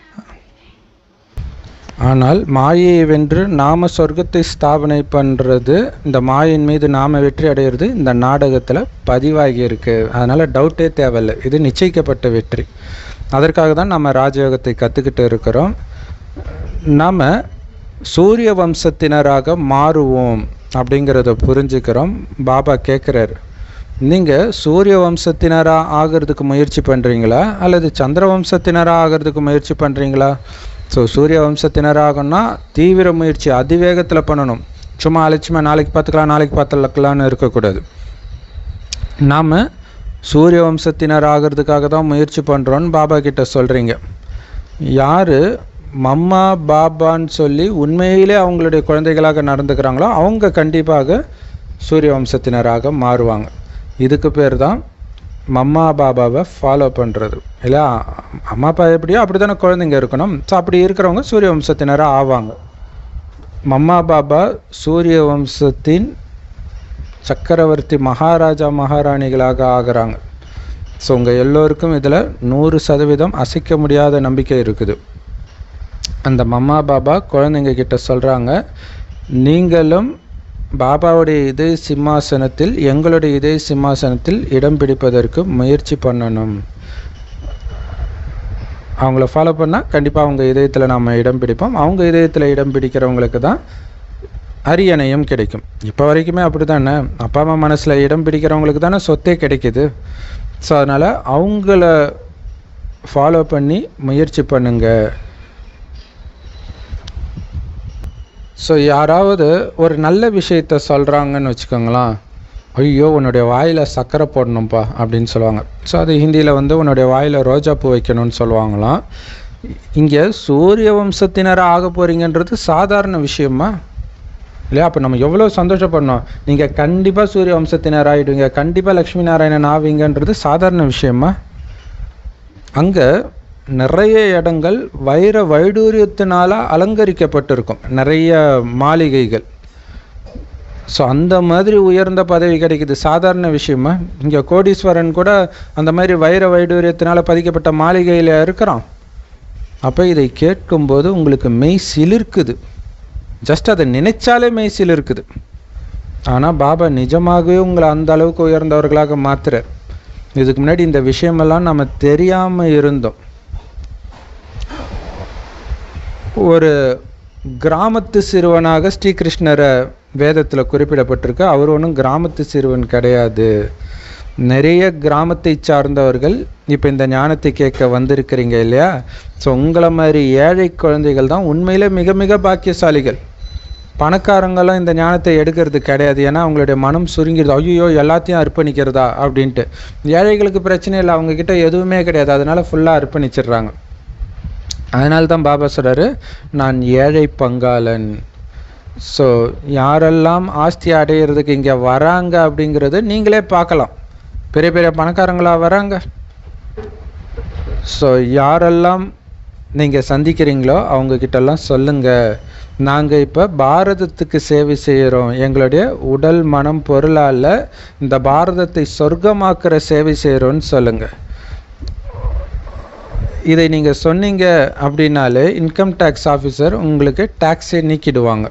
ஆனால் மாயையை வென்று நாம சொர்க்கத்தை ஸ்தாபனை பண்ணுறது இந்த மாயின் மீது நாம வெற்றி அடையிறது இந்த நாடகத்தில் பதிவாகி இருக்கு அதனால் டவுட்டே தேவையில்லை இது நிச்சயிக்கப்பட்ட வெற்றி அதற்காக தான் நம்ம ராஜயோகத்தை கற்றுக்கிட்டு இருக்கிறோம் நாம் சூரிய வம்சத்தினராக மாறுவோம் அப்படிங்கிறத புரிஞ்சுக்கிறோம் பாபா கேட்குறாரு நீங்கள் சூரிய வம்சத்தினராக ஆகிறதுக்கு முயற்சி பண்ணுறீங்களா அல்லது சந்திர வம்சத்தினராக ஆகிறதுக்கு முயற்சி பண்ணுறீங்களா ஸோ சூரிய வம்சத்தினராகணும்னா தீவிர முயற்சி அதிவேகத்தில் பண்ணணும் சும்மா அலட்சியமாக நாளைக்கு பார்த்துக்கலாம் நாளைக்கு பார்த்துக்கலாம்னு இருக்கக்கூடாது நாம் சூரிய வம்சத்தினர் ஆகிறதுக்காக தான் முயற்சி பண்ணுறோன்னு பாபா கிட்ட சொல்கிறீங்க யார் மம்மா பாபான்னு சொல்லி உண்மையிலே அவங்களுடைய குழந்தைகளாக நடந்துக்கிறாங்களோ அவங்க கண்டிப்பாக சூரிய வம்சத்தினராக மாறுவாங்க இதுக்கு பேர் தான் மம்மா பாபாவை ஃபாலோ பண்ணுறது இல்லை அம்மா அப்பா எப்படியோ அப்படி தானே குழந்தைங்க இருக்கணும் ஸோ அப்படி இருக்கிறவங்க சூரிய வம்சத்தினராக ஆவாங்க மம்மா பாபா சூரிய வம்சத்தின் சக்கரவர்த்தி மகாராஜா மகாராணிகளாக ஆகிறாங்க ஸோ உங்கள் எல்லோருக்கும் இதில் நூறு சதவீதம் அசைக்க முடியாத நம்பிக்கை இருக்குது அந்த மம்மா பாபா குழந்தைங்க கிட்ட சொல்கிறாங்க நீங்களும் பாபாவுடைய இதய சிம்மாசனத்தில் எங்களுடைய இதய சிம்மாசனத்தில் இடம் பிடிப்பதற்கு முயற்சி பண்ணணும் அவங்கள ஃபாலோ பண்ணால் கண்டிப்பாக அவங்க இதயத்தில் நாம் இடம் பிடிப்போம் அவங்க இதயத்தில் இடம் பிடிக்கிறவங்களுக்கு தான் அரியணையும் கிடைக்கும் இப்போ வரைக்குமே அப்படி தானே அப்பா அம்மா மனசில் இடம் பிடிக்கிறவங்களுக்கு தானே சொத்தே கிடைக்குது ஸோ அதனால் அவங்கள ஃபாலோ பண்ணி முயற்சி பண்ணுங்க ஸோ யாராவது ஒரு நல்ல விஷயத்த சொல்கிறாங்கன்னு வச்சுக்கோங்களேன் ஐயோ உன்னுடைய வாயில் சர்க்கரை போடணும்ப்பா அப்படின்னு சொல்லுவாங்க ஸோ அது ஹிந்தியில் வந்து உன்னுடைய வாயில் ரோஜாப்பூ வைக்கணும்னு சொல்லுவாங்களாம் இங்கே சூரிய வம்சத்தினராக ஆக போகிறீங்கன்றது சாதாரண விஷயமா இல்லையா அப்போ நம்ம எவ்வளோ சந்தோஷப்படணும் நீங்கள் கண்டிப்பாக சூரிய வம்சத்தினர் ஆகிடுவீங்க கண்டிப்பாக லக்ஷ்மி நாராயணன் ஆவீங்கன்றது சாதாரண விஷயமா அங்கே நிறைய இடங்கள் வைர வைடூரியத்தினால அலங்கரிக்கப்பட்டிருக்கும் நிறைய மாளிகைகள் ஸோ அந்த மாதிரி உயர்ந்த பதவி கிடைக்குது சாதாரண விஷயமா இங்கே கோடீஸ்வரன் கூட அந்த மாதிரி வைர வைடூரியத்தினால பதிக்கப்பட்ட மாளிகையில் இருக்கிறான் அப்போ இதை கேட்கும்போது உங்களுக்கு மெய் சிலிர்க்குது ஜஸ்ட் அதை நினைச்சாலே மெய் சிலிர்க்குது ஆனால் பாபா நிஜமாகவே உங்களை அந்த அளவுக்கு உயர்ந்தவர்களாக மாத்துறார் இதுக்கு முன்னாடி இந்த விஷயமெல்லாம் நம்ம தெரியாமல் இருந்தோம் ஒரு கிராமத்து சிறுவனாக ஸ்ரீகிருஷ்ணரை வேதத்தில் குறிப்பிடப்பட்டிருக்கு அவர் ஒன்றும் கிராமத்து சிறுவன் கிடையாது நிறைய கிராமத்தை சார்ந்தவர்கள் இப்போ இந்த ஞானத்தை கேட்க வந்திருக்கிறீங்க இல்லையா ஸோ உங்களை மாதிரி ஏழை குழந்தைகள் தான் உண்மையிலே மிக மிக பாக்கியசாலிகள் பணக்காரங்களும் இந்த ஞானத்தை எடுக்கிறது கிடையாது ஏன்னா அவங்களுடைய மனம் சுருங்கிடுது ஐயோ எல்லாத்தையும் அர்ப்பணிக்கிறதா அப்படின்ட்டு ஏழைகளுக்கு பிரச்சனை இல்லை அவங்கக்கிட்ட எதுவுமே கிடையாது அதனால ஃபுல்லாக அர்ப்பணிச்சிடுறாங்க அதனால தான் பாபா சொல்கிறாரு நான் ஏழை பங்காளன் ஸோ யாரெல்லாம் ஆஸ்தி அடையிறதுக்கு இங்கே வராங்க அப்படிங்கிறது நீங்களே பார்க்கலாம் பெரிய பெரிய பணக்காரங்களா வராங்க ஸோ யாரெல்லாம் நீங்கள் சந்திக்கிறீங்களோ அவங்கக்கிட்டெல்லாம் சொல்லுங்கள் நாங்கள் இப்போ பாரதத்துக்கு சேவை செய்கிறோம் எங்களுடைய உடல் மனம் பொருளால் இந்த பாரதத்தை சொர்க்கமாக்குற சேவை செய்கிறோன்னு சொல்லுங்கள் இதை நீங்கள் சொன்னீங்க அப்படின்னாலே இன்கம் டேக்ஸ் ஆஃபீஸர் உங்களுக்கு டேக்ஸை நீக்கிடுவாங்க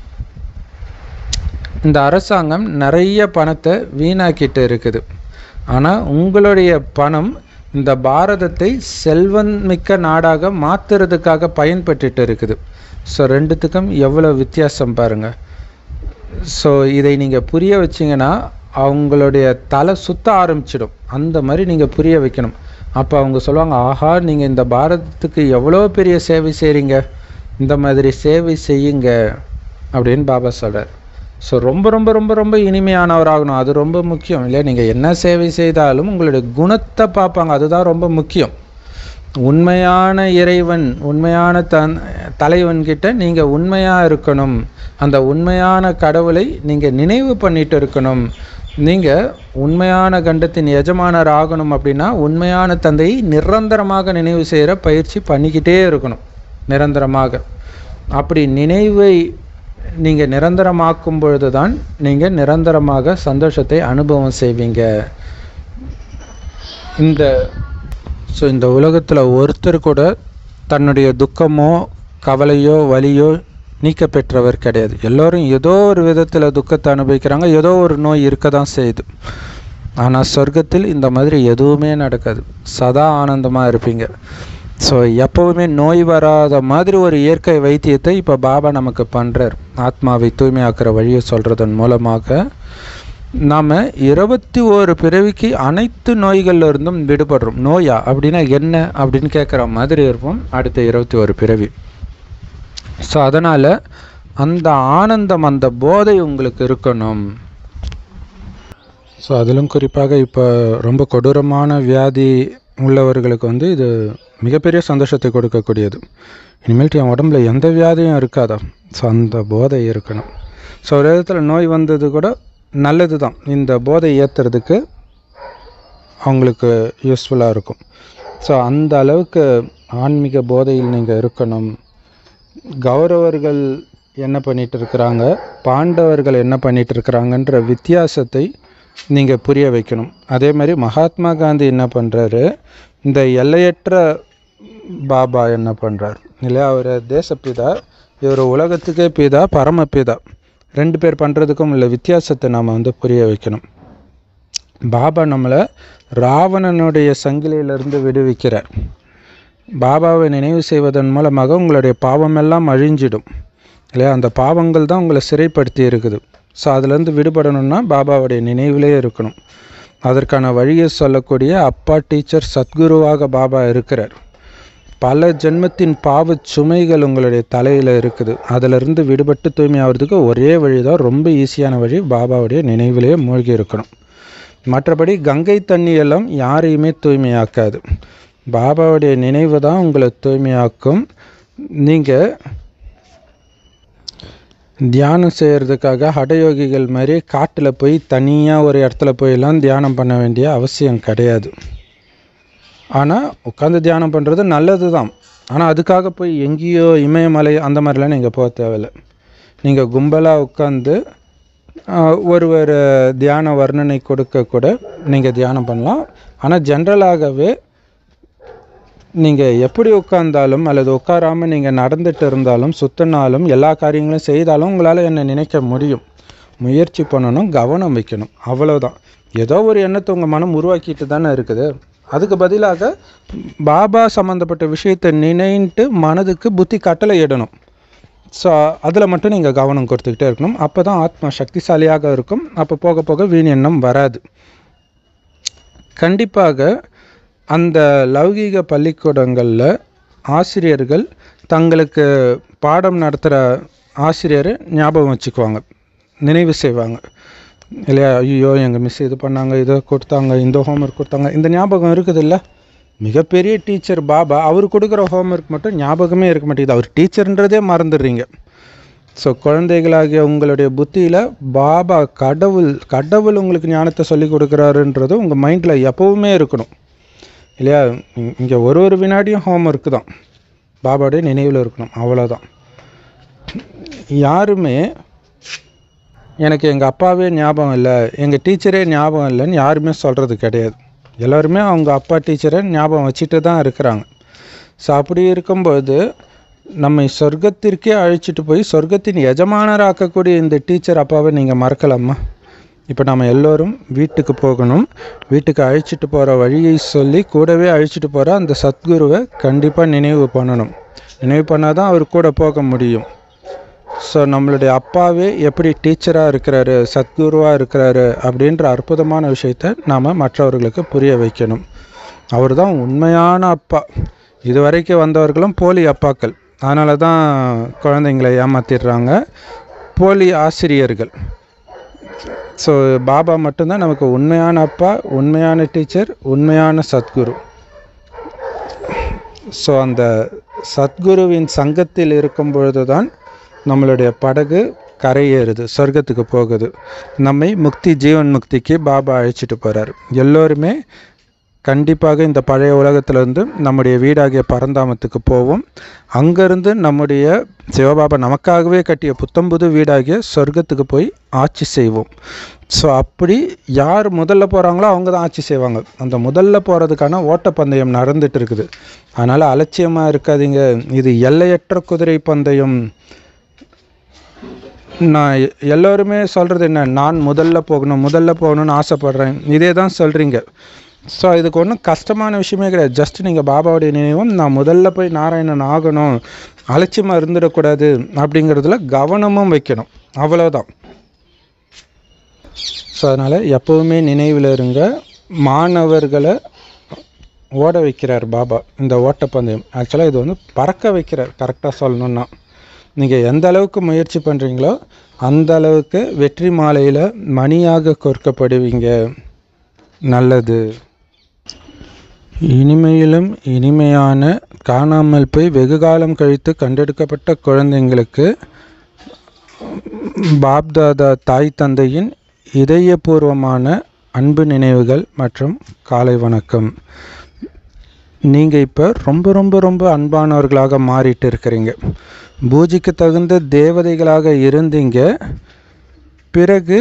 இந்த அரசாங்கம் நிறைய பணத்தை வீணாக்கிட்டு இருக்குது ஆனால் உங்களுடைய பணம் இந்த பாரதத்தை செல்வன்மிக்க நாடாக மாற்றுறதுக்காக பயன்பட்டுட்டு இருக்குது ஸோ ரெண்டுத்துக்கும் எவ்வளோ வித்தியாசம் பாருங்கள் ஸோ இதை நீங்கள் புரிய வச்சிங்கன்னா அவங்களுடைய தலை சுத்த ஆரம்பிச்சிடும் அந்த மாதிரி நீங்கள் புரிய வைக்கணும் அப்போ அவங்க சொல்லுவாங்க ஆஹா நீங்கள் இந்த பாரதத்துக்கு எவ்வளோ பெரிய சேவை செய்கிறீங்க இந்த மாதிரி சேவை செய்யுங்க அப்படின்னு பாபா சொல்கிறார் ஸோ ரொம்ப ரொம்ப ரொம்ப ரொம்ப இனிமையானவராகணும் அது ரொம்ப முக்கியம் இல்லையா நீங்கள் என்ன சேவை செய்தாலும் உங்களுடைய குணத்தை பார்ப்பாங்க அதுதான் ரொம்ப முக்கியம் உண்மையான இறைவன் உண்மையான தன் தலைவன்கிட்ட நீங்கள் உண்மையாக இருக்கணும் அந்த உண்மையான கடவுளை நீங்கள் நினைவு பண்ணிட்டு இருக்கணும் நீங்கள் உண்மையான கண்டத்தின் எஜமானர் ஆகணும் அப்படின்னா உண்மையான தந்தையை நிரந்தரமாக நினைவு செய்கிற பயிற்சி பண்ணிக்கிட்டே இருக்கணும் நிரந்தரமாக அப்படி நினைவை நீங்கள் நிரந்தரமாக்கும் பொழுது தான் நீங்கள் நிரந்தரமாக சந்தோஷத்தை அனுபவம் செய்வீங்க இந்த ஸோ இந்த உலகத்தில் ஒருத்தர் கூட தன்னுடைய துக்கமோ கவலையோ வலியோ நீக்க பெற்றவர் கிடையாது எல்லோரும் ஏதோ ஒரு விதத்தில் துக்கத்தை அனுபவிக்கிறாங்க ஏதோ ஒரு நோய் இருக்க தான் செய்யுது ஆனால் சொர்க்கத்தில் இந்த மாதிரி எதுவுமே நடக்காது சதா ஆனந்தமாக இருப்பீங்க ஸோ எப்போவுமே நோய் வராத மாதிரி ஒரு இயற்கை வைத்தியத்தை இப்போ பாபா நமக்கு பண்ணுறார் ஆத்மாவை தூய்மையாக்குற வழியை சொல்கிறதன் மூலமாக நாம் இருபத்தி ஓரு பிறவிக்கு அனைத்து நோய்கள்ல இருந்தும் விடுபடுறோம் நோயா அப்படின்னா என்ன அப்படின்னு கேட்குற மாதிரி இருப்போம் அடுத்த இருபத்தி ஒரு பிறவி ஸோ அதனால் அந்த ஆனந்தம் அந்த போதை உங்களுக்கு இருக்கணும் ஸோ அதிலும் குறிப்பாக இப்போ ரொம்ப கொடூரமான வியாதி உள்ளவர்களுக்கு வந்து இது மிகப்பெரிய சந்தோஷத்தை கொடுக்கக்கூடியது இனிமேல்ட்டு என் உடம்புல எந்த வியாதியும் இருக்காதா ஸோ அந்த போதை இருக்கணும் ஸோ ஒரு விதத்தில் நோய் வந்தது கூட நல்லது தான் இந்த போதை ஏற்றுறதுக்கு அவங்களுக்கு யூஸ்ஃபுல்லாக இருக்கும் ஸோ அந்த அளவுக்கு ஆன்மீக போதையில் நீங்கள் இருக்கணும் கௌரவர்கள் என்ன பண்ணிட்டு இருக்கிறாங்க பாண்டவர்கள் என்ன பண்ணிட்டு இருக்கிறாங்கன்ற வித்தியாசத்தை நீங்கள் புரிய வைக்கணும் அதே மாதிரி மகாத்மா காந்தி என்ன பண்ணுறாரு இந்த எல்லையற்ற பாபா என்ன பண்ணுறார் இல்லையா அவர் தேசப்பிதா இவர் உலகத்துக்கே பிதா பரமபிதா ரெண்டு பேர் பண்ணுறதுக்கும் உள்ள வித்தியாசத்தை நாம் வந்து புரிய வைக்கணும் பாபா நம்மளை ராவணனுடைய சங்கிலியிலிருந்து விடுவிக்கிறார் பாபாவை நினைவு செய்வதன் மூலமாக உங்களுடைய பாவமெல்லாம் அழிஞ்சிடும் இல்லையா அந்த பாவங்கள் தான் உங்களை சிறைப்படுத்தி இருக்குது ஸோ அதுலேருந்து விடுபடணும்னா பாபாவுடைய நினைவிலே இருக்கணும் அதற்கான வழியை சொல்லக்கூடிய அப்பா டீச்சர் சத்குருவாக பாபா இருக்கிறார் பல ஜென்மத்தின் பாவச் சுமைகள் உங்களுடைய தலையில் இருக்குது அதிலிருந்து விடுபட்டு தூய்மை ஆகிறதுக்கு ஒரே வழி தான் ரொம்ப ஈஸியான வழி பாபாவுடைய நினைவிலேயே மூழ்கி இருக்கணும் மற்றபடி கங்கை தண்ணி எல்லாம் யாரையுமே தூய்மையாக்காது பாபாவுடைய நினைவு தான் உங்களை தூய்மையாக்கும் நீங்கள் தியானம் செய்கிறதுக்காக ஹடயோகிகள் மாதிரி காட்டில் போய் தனியாக ஒரு இடத்துல போயெல்லாம் தியானம் பண்ண வேண்டிய அவசியம் கிடையாது ஆனால் உட்காந்து தியானம் பண்ணுறது நல்லது தான் ஆனால் அதுக்காக போய் எங்கேயோ இமயமலை அந்த மாதிரிலாம் நீங்கள் போக தேவையில்லை நீங்கள் கும்பலாக உட்காந்து ஒருவர் தியான வர்ணனை கொடுக்க கூட நீங்கள் தியானம் பண்ணலாம் ஆனால் ஜென்ரலாகவே நீங்கள் எப்படி உட்கார்ந்தாலும் அல்லது உட்காராமல் நீங்கள் நடந்துட்டு இருந்தாலும் சுத்தினாலும் எல்லா காரியங்களும் செய்தாலும் உங்களால் என்னை நினைக்க முடியும் முயற்சி பண்ணணும் கவனம் வைக்கணும் அவ்வளோதான் ஏதோ ஒரு எண்ணத்தை உங்கள் மனம் உருவாக்கிட்டு தானே இருக்குது அதுக்கு பதிலாக பாபா சம்மந்தப்பட்ட விஷயத்தை நினைன்ட்டு மனதுக்கு புத்தி கட்டளை இடணும் ஸோ அதில் மட்டும் நீங்கள் கவனம் கொடுத்துக்கிட்டே இருக்கணும் அப்போ தான் ஆத்மா சக்திசாலியாக இருக்கும் அப்போ போக போக வீண் எண்ணம் வராது கண்டிப்பாக அந்த லௌகீக பள்ளிக்கூடங்களில் ஆசிரியர்கள் தங்களுக்கு பாடம் நடத்துகிற ஆசிரியரை ஞாபகம் வச்சுக்குவாங்க நினைவு செய்வாங்க இல்லையா ஐயோ எங்கள் மிஸ் இது பண்ணாங்க இதை கொடுத்தாங்க இந்த ஹோம்ஒர்க் கொடுத்தாங்க இந்த ஞாபகம் இருக்குது இல்லை மிகப்பெரிய டீச்சர் பாபா அவர் கொடுக்குற ஹோம்ஒர்க் மட்டும் ஞாபகமே இருக்க மாட்டேங்குது அவர் டீச்சர்ன்றதே மறந்துடுறீங்க ஸோ குழந்தைகளாகிய உங்களுடைய புத்தியில் பாபா கடவுள் கடவுள் உங்களுக்கு ஞானத்தை சொல்லி கொடுக்குறாருன்றது உங்கள் மைண்டில் எப்போவுமே இருக்கணும் இல்லையா இங்கே ஒரு ஒரு வினாடியும் ஹோம்ஒர்க்கு தான் பாபாவுடைய நினைவில் இருக்கணும் அவ்வளோதான் யாருமே எனக்கு எங்கள் அப்பாவே ஞாபகம் இல்லை எங்கள் டீச்சரே ஞாபகம் இல்லைன்னு யாருமே சொல்கிறது கிடையாது எல்லாருமே அவங்க அப்பா டீச்சரை ஞாபகம் வச்சுட்டு தான் இருக்கிறாங்க ஸோ அப்படி இருக்கும்போது நம்மை சொர்க்கத்திற்கே அழைச்சிட்டு போய் சொர்க்கத்தின் எஜமானராக்கக்கூடிய இந்த டீச்சர் அப்பாவை நீங்கள் மறக்கலாமா இப்போ நம்ம எல்லோரும் வீட்டுக்கு போகணும் வீட்டுக்கு அழைச்சிட்டு போகிற வழியை சொல்லி கூடவே அழைச்சிட்டு போகிற அந்த சத்குருவை கண்டிப்பாக நினைவு பண்ணணும் நினைவு பண்ணால் தான் அவர் கூட போக முடியும் ஸோ நம்மளுடைய அப்பாவே எப்படி டீச்சராக இருக்கிறாரு சத்குருவாக இருக்கிறாரு அப்படின்ற அற்புதமான விஷயத்தை நாம் மற்றவர்களுக்கு புரிய வைக்கணும் அவர் தான் உண்மையான அப்பா இதுவரைக்கும் வந்தவர்களும் போலி அப்பாக்கள் அதனால தான் குழந்தைங்களை ஏமாத்திடுறாங்க போலி ஆசிரியர்கள் ஸோ பாபா மட்டும்தான் நமக்கு உண்மையான அப்பா உண்மையான டீச்சர் உண்மையான சத்குரு ஸோ அந்த சத்குருவின் சங்கத்தில் இருக்கும் பொழுது தான் நம்மளுடைய படகு கரையேறுது சொர்க்கத்துக்கு போகுது நம்மை முக்தி ஜீவன் முக்திக்கு பாபா அழைச்சிட்டு போகிறார் எல்லோருமே கண்டிப்பாக இந்த பழைய உலகத்திலிருந்து நம்முடைய வீடாகிய பரந்தாமத்துக்கு போவோம் அங்கேருந்து நம்முடைய சிவபாபா நமக்காகவே கட்டிய புத்தம்புது வீடாகிய சொர்க்கத்துக்கு போய் ஆட்சி செய்வோம் ஸோ அப்படி யார் முதல்ல போகிறாங்களோ அவங்க தான் ஆட்சி செய்வாங்க அந்த முதல்ல போகிறதுக்கான ஓட்டப்பந்தயம் நடந்துட்டு இருக்குது அதனால் அலட்சியமாக இருக்காதீங்க இது எல்லையற்ற குதிரை பந்தயம் நான் எ- எல்லோருமே சொல்கிறது என்ன நான் முதல்ல போகணும் முதல்ல போகணும்னு ஆசைப்பட்றேன் இதே தான் சொல்கிறீங்க ஸோ இதுக்கு ஒன்றும் கஷ்டமான விஷயமே கிடையாது ஜஸ்ட் நீங்கள் பாபாவுடைய நினைவும் நான் முதல்ல போய் நாராயணன் ஆகணும் அலட்சியமாக இருந்துடக்கூடாது அப்படிங்கிறதுல கவனமும் வைக்கணும் அவ்வளோதான் ஸோ அதனால் எப்போவுமே நினைவில் இருங்க மாணவர்களை ஓட வைக்கிறார் பாபா இந்த ஓட்டப்பந்தயம் ஆக்சுவலாக இது வந்து பறக்க வைக்கிறார் கரெக்டாக சொல்லணுன்னா நீங்கள் எந்த அளவுக்கு முயற்சி பண்ணுறீங்களோ அந்த அளவுக்கு வெற்றி மாலையில் மணியாக கோர்க்கப்படுவீங்க நல்லது இனிமையிலும் இனிமையான காணாமல் போய் வெகு காலம் கழித்து கண்டெடுக்கப்பட்ட குழந்தைங்களுக்கு பாப்தாதா தாய் தந்தையின் இதயபூர்வமான அன்பு நினைவுகள் மற்றும் காலை வணக்கம் நீங்கள் இப்போ ரொம்ப ரொம்ப ரொம்ப அன்பானவர்களாக மாறிட்டு இருக்கிறீங்க பூஜைக்கு தகுந்த தேவதைகளாக இருந்தீங்க பிறகு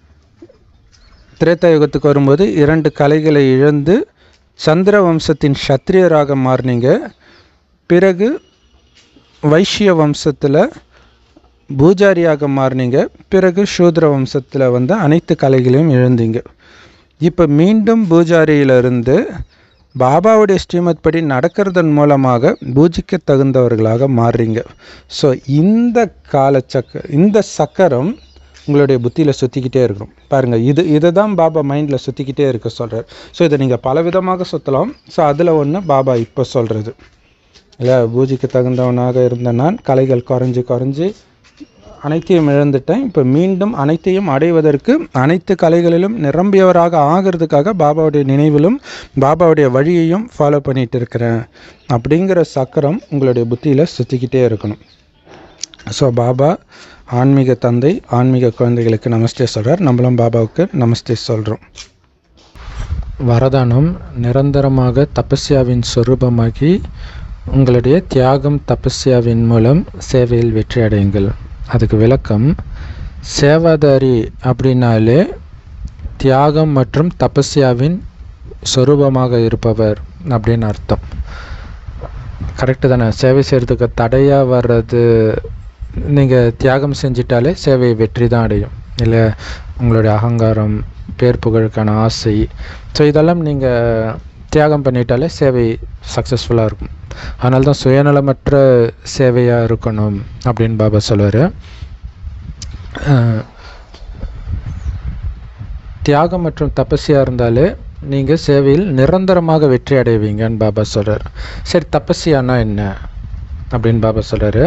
திரேதாயுகத்துக்கு வரும்போது இரண்டு கலைகளை இழந்து சந்திர வம்சத்தின் சத்திரியராக மாறினீங்க பிறகு வைஷ்ய வம்சத்தில் பூஜாரியாக மாறினீங்க பிறகு சூத்ர வம்சத்தில் வந்து அனைத்து கலைகளையும் இழந்தீங்க இப்போ மீண்டும் பூஜாரியிலிருந்து பாபாவுடைய ஸ்ரீமத் படி நடக்கிறதன் மூலமாக பூஜிக்க தகுந்தவர்களாக மாறுறீங்க ஸோ இந்த காலச்சக்க இந்த சக்கரம் உங்களுடைய புத்தியில் சுற்றிக்கிட்டே இருக்கணும் பாருங்கள் இது இதை தான் பாபா மைண்டில் சுற்றிக்கிட்டே இருக்க சொல்கிறார் ஸோ இதை நீங்கள் பலவிதமாக சுற்றலாம் ஸோ அதில் ஒன்று பாபா இப்போ சொல்கிறது இல்லையா பூஜைக்கு தகுந்தவனாக இருந்த நான் கலைகள் குறைஞ்சி குறைஞ்சி அனைத்தையும் இழந்துட்டேன் இப்போ மீண்டும் அனைத்தையும் அடைவதற்கு அனைத்து கலைகளிலும் நிரம்பியவராக ஆகிறதுக்காக பாபாவுடைய நினைவிலும் பாபாவுடைய வழியையும் ஃபாலோ பண்ணிட்டு இருக்கிறேன் அப்படிங்கிற சக்கரம் உங்களுடைய புத்தியில் சுற்றிக்கிட்டே இருக்கணும் ஸோ பாபா ஆன்மீக தந்தை ஆன்மீக குழந்தைகளுக்கு நமஸ்தே சொல்கிறார் நம்மளும் பாபாவுக்கு நமஸ்தே சொல்கிறோம் வரதானம் நிரந்தரமாக தபஸ்யாவின் சொரூபமாகி உங்களுடைய தியாகம் தபஸ்யாவின் மூலம் சேவையில் வெற்றி அடையுங்கள் அதுக்கு விளக்கம் சேவாதாரி அப்படின்னாலே தியாகம் மற்றும் தபஸ்யாவின் சொரூபமாக இருப்பவர் அப்படின்னு அர்த்தம் கரெக்டு தானே சேவை செய்கிறதுக்கு தடையாக வர்றது நீங்கள் தியாகம் செஞ்சிட்டாலே சேவை வெற்றி தான் அடையும் இல்லை உங்களுடைய அகங்காரம் பேர் புகழுக்கான ஆசை ஸோ இதெல்லாம் நீங்கள் தியாகம் பண்ணிட்டாலே சேவை சக்ஸஸ்ஃபுல்லாக இருக்கும் அதனால தான் சுயநலமற்ற சேவையாக இருக்கணும் அப்படின்னு பாபா சொல்லுவார் தியாகம் மற்றும் தபஸ்யாக இருந்தாலே நீங்கள் சேவையில் நிரந்தரமாக வெற்றி அடைவீங்கன்னு பாபா சொல்கிறார் சரி தபஸ்யானா என்ன அப்படின்னு பாபா சொல்கிறாரு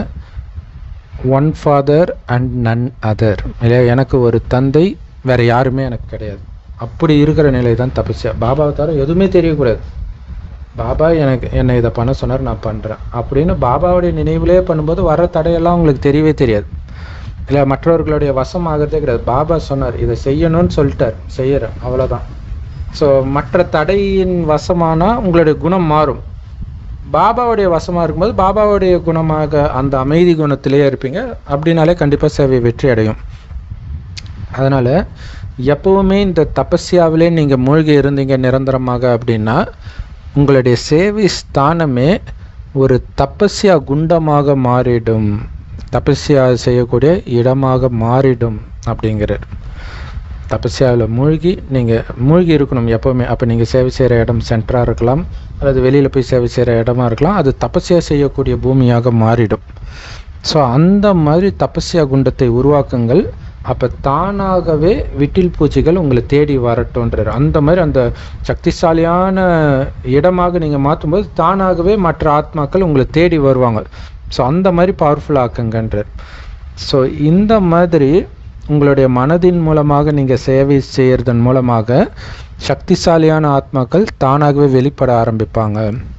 one father and none other இல்லையா எனக்கு ஒரு தந்தை வேறு யாருமே எனக்கு கிடையாது அப்படி இருக்கிற நிலை தான் தபஸ்யா பாபாவை தவிர எதுவுமே தெரியக்கூடாது பாபா எனக்கு என்னை இதை பண்ண சொன்னார் நான் பண்ணுறேன் அப்படின்னு பாபாவுடைய நினைவிலே பண்ணும்போது வர தடையெல்லாம் உங்களுக்கு தெரியவே தெரியாது இல்லை மற்றவர்களுடைய வசம் ஆகிறதே கிடையாது பாபா சொன்னார் இதை செய்யணும்னு சொல்லிட்டார் செய்யறேன் அவ்வளோதான் ஸோ மற்ற தடையின் வசமானால் உங்களுடைய குணம் மாறும் பாபாவுடைய வசமாக இருக்கும்போது பாபாவுடைய குணமாக அந்த அமைதி குணத்திலே இருப்பீங்க அப்படின்னாலே கண்டிப்பாக சேவை வெற்றி அடையும் அதனால் எப்பவுமே இந்த தபஸ்யாவிலே நீங்கள் மூழ்கி இருந்தீங்க நிரந்தரமாக அப்படின்னா உங்களுடைய சேவை ஸ்தானமே ஒரு தபஸ்யா குண்டமாக மாறிடும் தபஸ்யா செய்யக்கூடிய இடமாக மாறிடும் அப்படிங்கிறார் தபஸ்யாவில் மூழ்கி நீங்கள் மூழ்கி இருக்கணும் எப்போவுமே அப்போ நீங்கள் சேவை செய்கிற இடம் சென்டராக இருக்கலாம் அல்லது வெளியில் போய் சேவை செய்கிற இடமா இருக்கலாம் அது தபஸ்யா செய்யக்கூடிய பூமியாக மாறிடும் ஸோ அந்த மாதிரி தபஸ்யா குண்டத்தை உருவாக்குங்கள் அப்போ தானாகவே விட்டில் பூச்சிகள் உங்களை தேடி வரட்டும்ன்றார் அந்த மாதிரி அந்த சக்திசாலியான இடமாக நீங்கள் மாற்றும்போது தானாகவே மற்ற ஆத்மாக்கள் உங்களை தேடி வருவாங்க ஸோ அந்த மாதிரி பவர்ஃபுல் ஆக்குங்கன்றார் ஸோ இந்த மாதிரி உங்களுடைய மனதின் மூலமாக நீங்கள் சேவை செய்கிறதன் மூலமாக சக்திசாலியான ஆத்மாக்கள் தானாகவே வெளிப்பட ஆரம்பிப்பாங்க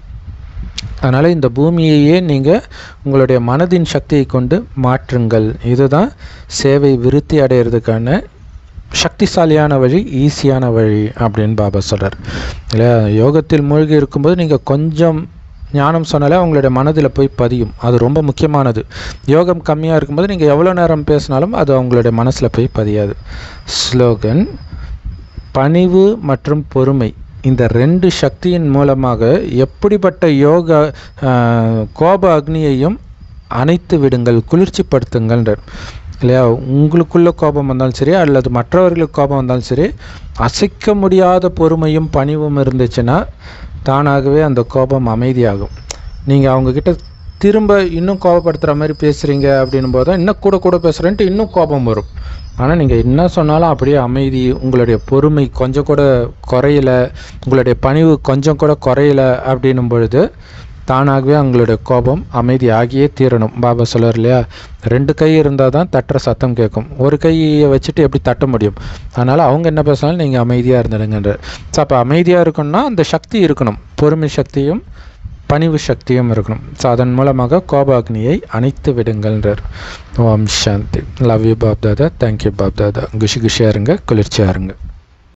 அதனால் இந்த பூமியையே நீங்கள் உங்களுடைய மனதின் சக்தியை கொண்டு மாற்றுங்கள் இதுதான் சேவை விருத்தி அடையிறதுக்கான சக்திசாலியான வழி ஈஸியான வழி அப்படின்னு பாபா சொல்கிறார் இல்லையா யோகத்தில் மூழ்கி இருக்கும்போது நீங்கள் கொஞ்சம் ஞானம் சொன்னாலே அவங்களுடைய மனதில் போய் பதியும் அது ரொம்ப முக்கியமானது யோகம் கம்மியாக இருக்கும்போது நீங்கள் எவ்வளோ நேரம் பேசினாலும் அது அவங்களுடைய மனசில் போய் பதியாது ஸ்லோகன் பணிவு மற்றும் பொறுமை இந்த ரெண்டு சக்தியின் மூலமாக எப்படிப்பட்ட யோக கோப அக்னியையும் அணைத்து விடுங்கள் குளிர்ச்சிப்படுத்துங்கள்ன்றார் இல்லையா உங்களுக்குள்ள கோபம் வந்தாலும் சரி அல்லது மற்றவர்களுக்கு கோபம் வந்தாலும் சரி அசைக்க முடியாத பொறுமையும் பணிவும் இருந்துச்சுன்னா தானாகவே அந்த கோபம் அமைதியாகும் நீங்கள் அவங்கக்கிட்ட திரும்ப இன்னும் கோபப்படுத்துகிற மாதிரி பேசுகிறீங்க அப்படின்னும் போது தான் இன்னும் கூட கூட பேசுகிறேன்ட்டு இன்னும் கோபம் வரும் ஆனால் நீங்கள் என்ன சொன்னாலும் அப்படியே அமைதி உங்களுடைய பொறுமை கொஞ்சம் கூட குறையல உங்களுடைய பணிவு கொஞ்சம் கூட குறையல அப்படின்னும் பொழுது தானாகவே அவங்களுடைய கோபம் அமைதி ஆகியே தீரணும் பாபா சொல்லுவார் இல்லையா ரெண்டு கை இருந்தால் தான் தட்டுற சத்தம் கேட்கும் ஒரு கையை வச்சுட்டு எப்படி தட்ட முடியும் அதனால் அவங்க என்ன பேசினாலும் நீங்கள் அமைதியாக இருந்துடுங்கன்ற ஸோ அப்போ அமைதியாக இருக்கணும்னா அந்த சக்தி இருக்கணும் பொறுமை சக்தியும் பணிவு சக்தியும் இருக்கணும் ஸோ அதன் மூலமாக கோபாக்னியை அணைத்து விடுங்கள்ன்றார் Om Shanti love you Bap Dada thank you Bap Dada குஷி குஷியாக இருங்க குளிர்ச்சியாக இருங்க